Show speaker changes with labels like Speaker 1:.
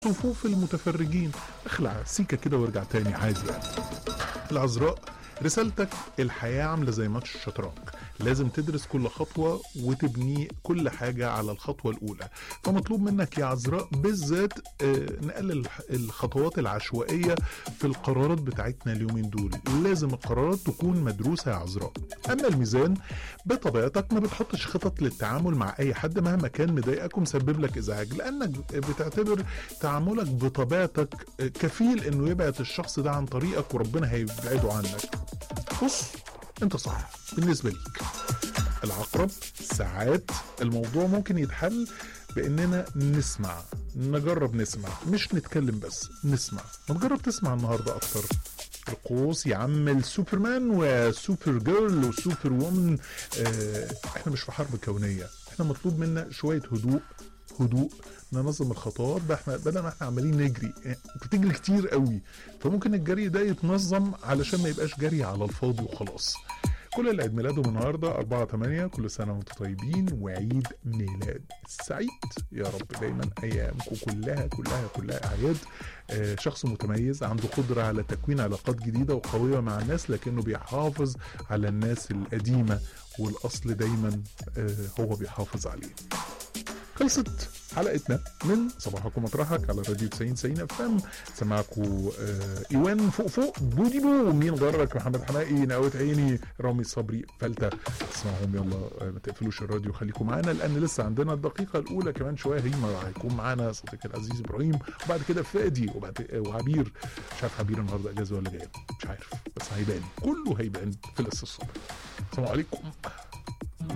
Speaker 1: صفوف المتفرجين اخلع سيكة كده وارجع تاني عادي يعني العذراء رسالتك الحياة عاملة زي ماتش الشطرنج لازم تدرس كل خطوة وتبني كل حاجة على الخطوة الأولى فمطلوب منك يا عذراء بالذات آه، نقلل الخطوات العشوائية في القرارات بتاعتنا اليومين دول لازم القرارات تكون مدروسة يا عذراء أما الميزان بطبيعتك ما بتحطش خطط للتعامل مع أي حد مهما كان مضايقك ومسبب لك إزعاج لأنك بتعتبر تعاملك بطبيعتك آه، كفيل إنه يبعد الشخص ده عن طريقك وربنا هيبعده عنك بص انت صح بالنسبه ليك العقرب ساعات الموضوع ممكن يتحل باننا نسمع نجرب نسمع مش نتكلم بس نسمع ما تجرب تسمع النهارده اكتر القوس يا عم السوبرمان وسوبر جيرل وسوبر وومن اه احنا مش في حرب كونيه احنا مطلوب منا شويه هدوء هدوء ننظم الخطوات بقى احنا بدل ما احنا عمالين نجري يعني بتجري كتير قوي فممكن الجري ده يتنظم علشان ما يبقاش جري على الفاضي وخلاص كل اللي عيد ميلادهم النهارده 4 8 كل سنه وانتم طيبين وعيد ميلاد سعيد يا رب دايما ايامكم كلها كلها كلها اعياد آه شخص متميز عنده قدره على تكوين علاقات جديده وقويه مع الناس لكنه بيحافظ على الناس القديمه والاصل دايما آه هو بيحافظ عليه خلصت حلقتنا من صباحكم مطرحك على راديو 90 90 اف ام سمعكم آه ايوان فوق فوق بودي بو مين غرك محمد حمائي نقوت عيني رامي صبري فلتة اسمعهم يلا آه ما تقفلوش الراديو خليكم معانا لان لسه عندنا الدقيقه الاولى كمان شويه هيما هيكون معانا صديقي العزيز ابراهيم وبعد كده فادي وبعد آه وعبير مش عارف عبير النهارده اجازه ولا جاي مش عارف بس هيبان كله هيبان في لسه الصبح السلام عليكم